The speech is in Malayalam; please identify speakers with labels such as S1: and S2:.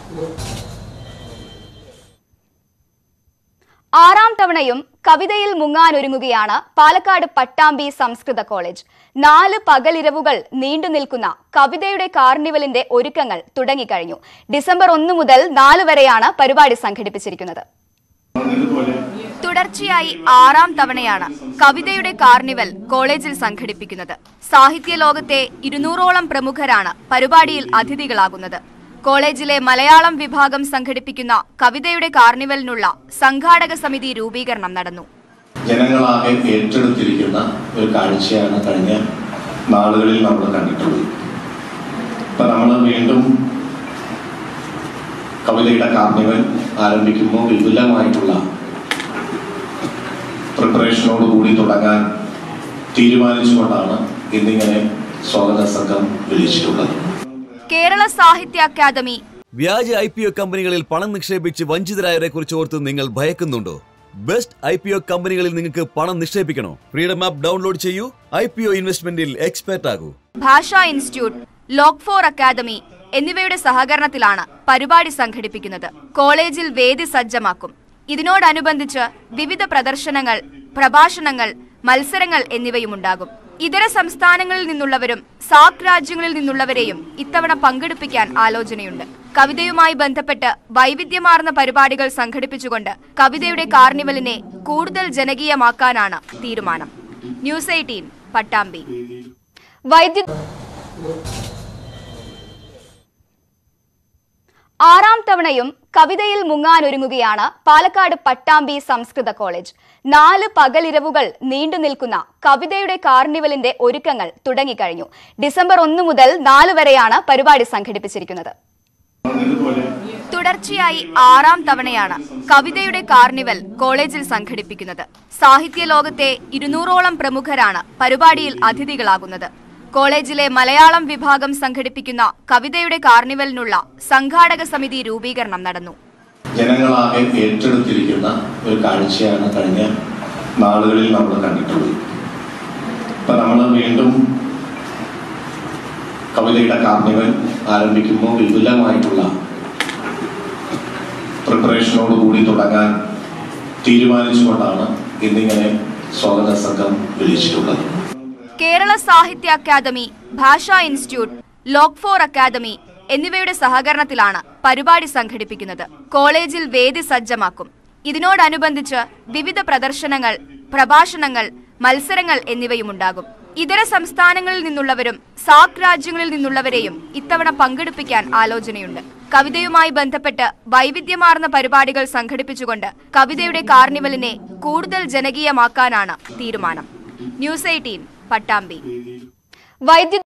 S1: ആറാം തവണയും കവിതയിൽ മുങ്ങാനൊരുങ്ങുകയാണ് പാലക്കാട് പട്ടാമ്പി സംസ്കൃത കോളേജ് നാല് പകലിരവുകൾ നീണ്ടു നിൽക്കുന്ന കവിതയുടെ കാർണിവലിന്റെ ഒരുക്കങ്ങൾ തുടങ്ങിക്കഴിഞ്ഞു ഡിസംബർ ഒന്ന് മുതൽ നാല് വരെയാണ് പരിപാടി സംഘടിപ്പിച്ചിരിക്കുന്നത് തുടർച്ചയായി ആറാം തവണയാണ് കവിതയുടെ കാർണിവൽ കോളേജിൽ സംഘടിപ്പിക്കുന്നത് സാഹിത്യ ലോകത്തെ ഇരുന്നൂറോളം പ്രമുഖരാണ് പരിപാടിയിൽ അതിഥികളാകുന്നത് കോളേജിലെ മലയാളം വിഭാഗം സംഘടിപ്പിക്കുന്ന കവിതയുടെ കാർണിവലിനുള്ള സംഘാടക സമിതി രൂപീകരണം നടന്നു
S2: ജനങ്ങളാകെ ഏറ്റെടുത്തിരിക്കുന്ന ഒരു കാഴ്ചയാണ് കഴിഞ്ഞ നാളുകളിൽ നമ്മൾ കണ്ടിട്ടുള്ളത് ഇപ്പൊ നമ്മൾ വീണ്ടും കവിതയുടെ കാർണിവൽ ആരംഭിക്കുമ്പോൾ വിപുലമായിട്ടുള്ള പ്രിപ്പറേഷനോട് കൂടി തുടങ്ങാൻ തീരുമാനിച്ചുകൊണ്ടാണ് ഇന്നിങ്ങനെ സ്വാഗത സംഘം വിളിച്ചിട്ടുള്ളത്
S1: കേരള സാഹിത്യ അക്കാദമി
S3: വ്യാജ ഐ പി ഒ കമ്പനികളിൽ പണം നിക്ഷേപിച്ച് വഞ്ചിതരായവരെ കുറിച്ച് ഓർത്ത് നിങ്ങൾ ഭയക്കുന്നുണ്ടോ ബെസ്റ്റ് ഐ പി ഒ കമ്പനികളിൽ നിങ്ങൾക്ക് പണം നിക്ഷേപിക്കണോ ഫ്രീഡം ആപ്പ് ഡൗൺലോഡ് ചെയ്യൂ ഐ പി ഒ ഇൻവെസ്റ്റ്മെന്റിൽ എക്സ്പെർട്ട് ആകൂ
S1: ഭാഷാ ഇൻസ്റ്റിറ്റ്യൂട്ട് ലോക് ഫോർ അക്കാദമി എന്നിവയുടെ സഹകരണത്തിലാണ് പരിപാടി സംഘടിപ്പിക്കുന്നത് കോളേജിൽ വേദി സജ്ജമാക്കും ഇതിനോടനുബന്ധിച്ച് വിവിധ പ്രദർശനങ്ങൾ പ്രഭാഷണങ്ങൾ മത്സരങ്ങൾ എന്നിവയുമുണ്ടാകും ഇതര സംസ്ഥാനങ്ങളിൽ നിന്നുള്ളവരും സാർക്ക് രാജ്യങ്ങളിൽ നിന്നുള്ളവരെയും ഇത്തവണ പങ്കെടുപ്പിക്കാൻ ആലോചനയുണ്ട് കവിതയുമായി ബന്ധപ്പെട്ട് വൈവിധ്യമാർന്ന പരിപാടികൾ സംഘടിപ്പിച്ചുകൊണ്ട് കവിതയുടെ കാർണിവലിനെ കൂടുതൽ ജനകീയമാക്കാനാണ് തീരുമാനം ന്യൂസ് എയ്റ്റീൻ പട്ടാമ്പി വൈദ്യുതി ആറാം തവണയും കവിതയിൽ മുങ്ങാനൊരുങ്ങുകയാണ് പാലക്കാട് പട്ടാമ്പി സംസ്കൃത കോളേജ് നാല് പകലിരവുകൾ നീണ്ടു നിൽക്കുന്ന കവിതയുടെ കാർണിവലിന്റെ ഒരുക്കങ്ങൾ തുടങ്ങിക്കഴിഞ്ഞു ഡിസംബർ ഒന്ന് മുതൽ നാല് വരെയാണ് പരിപാടി സംഘടിപ്പിച്ചിരിക്കുന്നത് തുടർച്ചയായി ആറാം തവണയാണ് കവിതയുടെ കാർണിവൽ കോളേജിൽ സംഘടിപ്പിക്കുന്നത് സാഹിത്യ ലോകത്തെ ഇരുന്നൂറോളം പ്രമുഖരാണ് പരിപാടിയിൽ അതിഥികളാകുന്നത് കോളേജിലെ മലയാളം വിഭാഗം സംഘടിപ്പിക്കുന്ന കവിതയുടെ കാർണിവലിനുള്ള സംഘാടക സമിതി രൂപീകരണം നടന്നു
S2: ജനങ്ങളാകെ ഏറ്റെടുത്തിരിക്കുന്ന ഒരു കാഴ്ചയാണ് കഴിഞ്ഞ നാളുകളിൽ നമ്മൾ കണ്ടിട്ടുള്ളത് ഇപ്പൊ നമ്മൾ വീണ്ടും കവിതയുടെ കാർണിവൽ ആരംഭിക്കുമ്പോൾ വിപുലമായിട്ടുള്ള പ്രിപ്പറേഷനോട് കൂടി തുടങ്ങാൻ തീരുമാനിച്ചുകൊണ്ടാണ് ഇന്നിങ്ങനെ സ്വാഗത സംഘം വിളിച്ചിട്ടുള്ളത്
S1: കേരള സാഹിത്യ അക്കാദമി ഭാഷാ ഇൻസ്റ്റിറ്റ്യൂട്ട് ലോക് ഫോർ അക്കാദമി എന്നിവയുടെ സഹകരണത്തിലാണ് പരിപാടി സംഘടിപ്പിക്കുന്നത് കോളേജിൽ വേദി സജ്ജമാക്കും ഇതിനോടനുബന്ധിച്ച് വിവിധ പ്രദർശനങ്ങൾ പ്രഭാഷണങ്ങൾ മത്സരങ്ങൾ എന്നിവയുമുണ്ടാകും ഇതര സംസ്ഥാനങ്ങളിൽ നിന്നുള്ളവരും സാർക്ക് രാജ്യങ്ങളിൽ നിന്നുള്ളവരെയും ഇത്തവണ പങ്കെടുപ്പിക്കാൻ ആലോചനയുണ്ട് കവിതയുമായി ബന്ധപ്പെട്ട് വൈവിധ്യമാർന്ന പരിപാടികൾ സംഘടിപ്പിച്ചുകൊണ്ട് കവിതയുടെ കാർണിവലിനെ കൂടുതൽ ജനകീയമാക്കാനാണ് തീരുമാനം ന്യൂസ് എയ്റ്റീൻ പട്ടാമ്പി വൈദ്യുതി